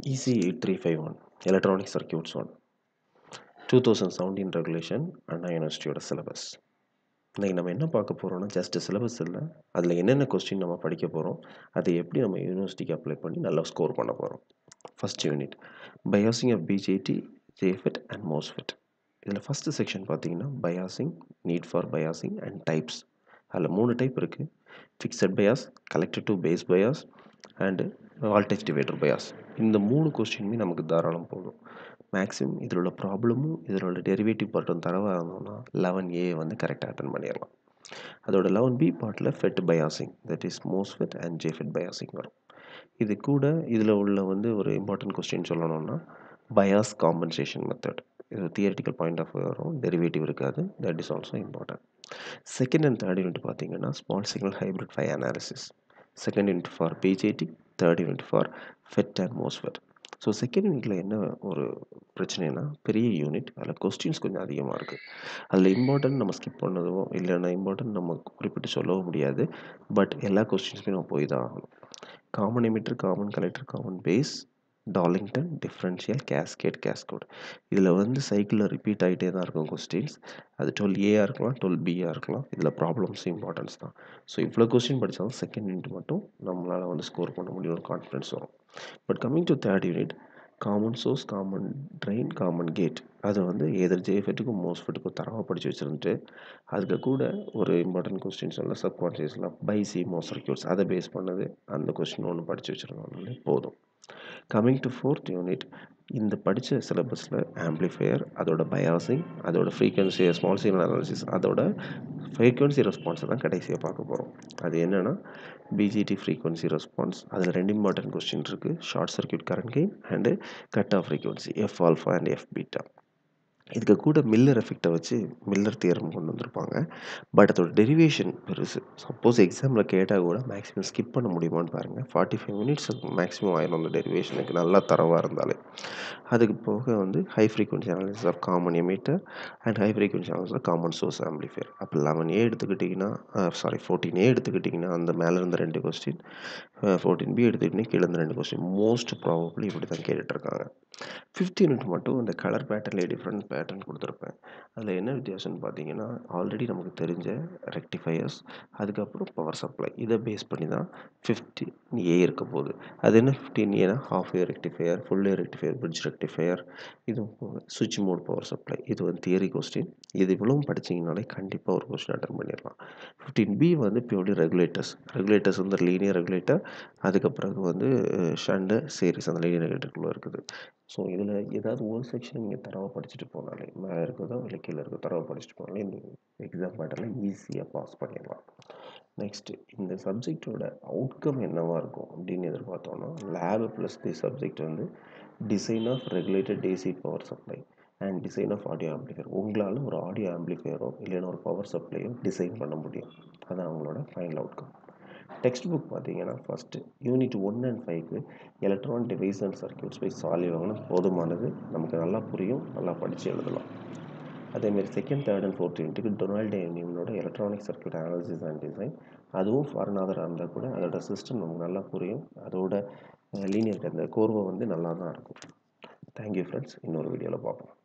EC 8351 Electronic Circuits 1 2017 regulation Anna யூனிவர்சிட்டியோட syllabus இன்னைக்கு நம்ம என்ன பார்க்க போகிறோம்னா ஜஸ்ட் சிலபஸ் இல்லை அதில் என்னென்ன கொஸ்டின் நம்ம படிக்க போகிறோம் அதை எப்படி நம்ம யூனிவர்சிட்டிக்கு அப்ளை பண்ணி நல்லா ஸ்கோர் பண்ண போகிறோம் first unit biasing of BJT JFET and MOSFET இதில் ஃபஸ்ட்டு செக்ஷன் பார்த்தீங்கன்னா biasing need for biasing and types அதில் மூணு டைப் இருக்குது fixed bias collector to base bias and voltage divider bias இந்த மூணு கொஸ்டினுமே நமக்கு தாராளம் போதும் மேக்ஸிமம் இதில் உள்ள ப்ராப்ளமும் இதில் உள்ள டெரிவேட்டிவ் பார்ட்டும் தரவாக இருந்தோம்னா லெவன் ஏ வந்து கரெக்டாக அட்டன் பண்ணிடலாம் அதோட லெவன் பி பார்ட்டில் FET biasing that is MOSFET and JFET biasing வரும் இது கூட இதில் உள்ள வந்து ஒரு இம்பார்ட்டன்ட் கொஸ்டின் சொல்லணும்னா பயாஸ் காம்பன்சேஷன் மெத்தட் இது தியரிட்டிக்கல் பாயிண்ட் ஆஃப் வரும் டெரிவேட்டிவ் இருக்காது that is also important second and third unit பார்த்தீங்கன்னா small signal hybrid pi analysis second unit for BJT third unit for FET and MOSFET so second யூனிட்டில் என்ன ஒரு பிரச்சனைனா பெரிய unit அதில் கொஸ்டின்ஸ் கொஞ்சம் அதிகமாக இருக்குது அதில் இம்பார்ட்டன்ட் நம்ம ஸ்கிப் பண்ணதோ இல்லைன்னா இம்பார்ட்டன்ட் நம்ம குறிப்பிட்டு சொல்லவும் முடியாது பட் எல்லா கொஸ்டின்ஸுமே நம்ம போய் தான் ஆகணும் common emitter common collector common base Darlington differential cascade cascode இதில் வந்து சைக்கிளில் ரிப்பீட் ஆகிட்டே தான் இருக்கும் கொஸ்டின்ஸ் அது டுவெல் ஏஆ இருக்கலாம் டுவெல் பிஆ இருக்கலாம் இதில் ப்ராப்ளம்ஸ் இம்பார்ட்டன்ஸ் தான் ஸோ இவ்வளோ கொஸ்டின் படித்தாலும் செகண்ட் யூனிட் மட்டும் நம்மளால் வந்து ஸ்கோர் பண்ண முடியும் ஒரு கான்ஃபிடன்ஸ் வரும் but coming to third unit common source common drain common gate அதை வந்து எதிர் ஜேஃபெட்டுக்கும் மோஸ்ஃபெட்டுக்கும் தரவாக படித்து வச்சுருந்துட்டு அதுக்கு கூட ஒரு இம்பார்ட்டன்ட் கொஸ்டின்ஸ் எல்லாம் சப்கான்ஷியஸில் பை சி மோ சர்க்கியூட்ஸ் அதை பேஸ் பண்ணது அந்த கொஸ்டின் ஒன்று படித்து வச்சுருந்தோம்னாலே போதும் கம்மிங் டு ஃபோர்த் யூனிட் இந்த படித்த சிலபஸில் ஆம்ப்ளிஃபையர் அதோட பயாசிங் அதோட ஃப்ரீக்வன்சி ஸ்மால் சிக்னல் அனாலிசிஸ் அதோட ஃப்ரீக்வன்சி ரெஸ்பான்ஸை தான் கடைசியாக பார்க்க போகிறோம் அது என்னென்னா பிஜிடி ஃப்ரீக்வன்சி ரெஸ்பான்ஸ் அதில் ரெண்டு இம்பார்ட்டன்ட் கொஸ்டின் இருக்குது short circuit current gain and cut off frequency F alpha and F beta இதுக்கு கூட மில்லர் எஃபெக்டை வச்சு மில்லர் தியரம் கொண்டு வந்திருப்பாங்க பட் அதோட டெரிவேஷன் பெருசு சப்போஸ் எக்ஸாமில் கேட்டால் கூட மேக்ஸிமம் ஸ்கிப் பண்ண முடியுமான்னு பாருங்கள் ஃபார்ட்டி ஃபைவ் மினிட்ஸ் மேக்ஸிமம் ஆயிரும் அந்த டெரிவேஷனுக்கு நல்லா தரவாக இருந்தாலே அதுக்கு போக வந்து high frequency analysis of common emitter and high frequency analysis of common source amplifier அப்போ லெவன் ஏ எடுத்துக்கிட்டிங்கன்னா சாரி ஃபோர்டீன் ஏ எடுத்துக்கிட்டிங்கன்னா அந்த மேலே இருந்த ரெண்டு கொஸ்டின் ஃபோர்டீன் பி எடுத்துக்கிட்டிங்கன்னா கீழே இருந்த ரெண்டு கொஸ்டின் மோஸ்ட் ப்ராபப்ளி இப்படி தான் கேட்டுட்ருக்காங்க ஃபிஃப்த் யூனிட் மட்டும் இந்த கலர் பேட்டர்ன்லேயே டிஃப்ரெண்ட் பேட்டர்ன் கொடுத்துருப்பேன் அதில் என்ன வித்தியாசம்னு பார்த்தீங்கன்னா ஆல்ரெடி நமக்கு தெரிஞ்ச ரெக்டிஃபையர்ஸ் அதுக்கப்புறம் பவர் சப்ளை இதை பேஸ் பண்ணி தான் ஃபிஃப்டீன் ஏ இருக்க போகுது அது என்ன ஃபிஃப்டீன் ஏனா half wave rectifier full wave rectifier bridge rectifier இதுவும் போக சுவிட்ச் மோட் பவர் சப்ளை இது வந்து தியரி கொஸ்டின் இது இவ்வளவும் படிச்சிங்கனாலே கண்டிப்பாக ஒரு கொஸ்டின் அட்டன் பண்ணிடலாம் ஃபிஃப்டீன் பி வந்து பியூர்லி ரெகுலேட்டர்ஸ் ரெகுலேட்டர்ஸ் வந்து லீனியர் ரெகுலேட்டர் அதுக்கப்புறம் வந்து ஷண்டு சீரிஸ் அந்த லீனியர் ரெகுலேட்டருக்குள்ளே இருக்குது ஸோ இதில் ஏதாவது ஒரு செக்ஷன் நீங்கள் தரவாக படிச்சுட்டு போனாலே மேலே இருக்கிறதோ இல்லை கீழே இருக்க தரவாக படிச்சுட்டு போனாலே இந்த எக்ஸாம் பேட்டரில் ஈஸியாக பாஸ் பண்ணிடலாம் நெக்ஸ்ட்டு இந்த சப்ஜெக்டோட அவுட்கம் என்னவாக இருக்கும் அப்படின்னு எதிர்பார்த்தோன்னா லேப் ப்ளஸ் தி சப்ஜெக்ட் வந்து design of regulated DC power supply and design of audio amplifier உங்களால் ஒரு ஆடியோ ஆம்பிளிஃபையரோ இல்லைன்னா ஒரு பவர் சப்ளையோ டிசைன் பண்ண முடியும் அதான் அவங்களோட ஃபைனல் அவுட்கம் டெக்ஸ்ட் புக் பார்த்தீங்கன்னா ஃபஸ்ட்டு யூனிட் ஒன் அண்ட் ஃபைவ்க்கு எலக்ட்ரானிக் டிவைஸ் அண்ட் சர்க்கியூட்ஸ் போய் சால்வ் வாங்கினா போதுமானது நமக்கு நல்லா புரியும் நல்லா படித்து எழுதலாம் அதேமாரி செகண்ட் தேர்ட் அண்ட் ஃபோர்த் யூனிட்டுக்கு டொனால்டு நியூமனோட electronic circuit analysis and design அதுவும் ஃபாரின் ஆதராக இருந்தால் கூட அதோட சிஸ்டம் நமக்கு நல்லா புரியும் அதோட லீனியர் அந்த கோர்வை வந்து நல்லா தான் இருக்கும் தேங்க்யூ ஃப்ரெண்ட்ஸ் இன்னொரு வீடியோவில் பார்ப்போம்